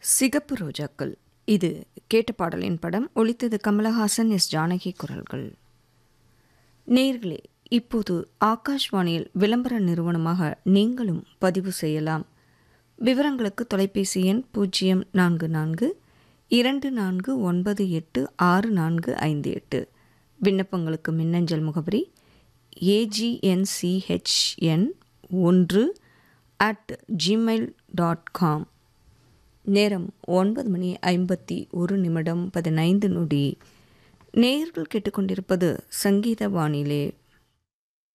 சிகப்பு ரோஜாக்கள் இது கேட்ட பாடலின் படம் ஒலித்தது கமலஹாசன் எஸ் ஜானகி குரல்கள் நேர்களே இப்போது ஆகாஷ்வாணியில் விளம்பர நிறுவனமாக நீங்களும் பதிவு செய்யலாம் விவரங்களுக்கு தொலைபேசி எண் பூஜ்ஜியம் நான்கு நான்கு இரண்டு நான்கு ஒன்பது எட்டு ஆறு நான்கு ஐந்து எட்டு விண்ணப்பங்களுக்கு மின்னஞ்சல் முகவரி ஏஜிஎன்சிஹெச்என் ஒன்று அட் ஜிமெயில் டாட் காம் நேரம் ஒன்பது மணி ஐம்பத்தி ஒரு நிமிடம் பதினைந்து நொடி நேயர்கள் கேட்டுக்கொண்டிருப்பது சங்கீத வானிலே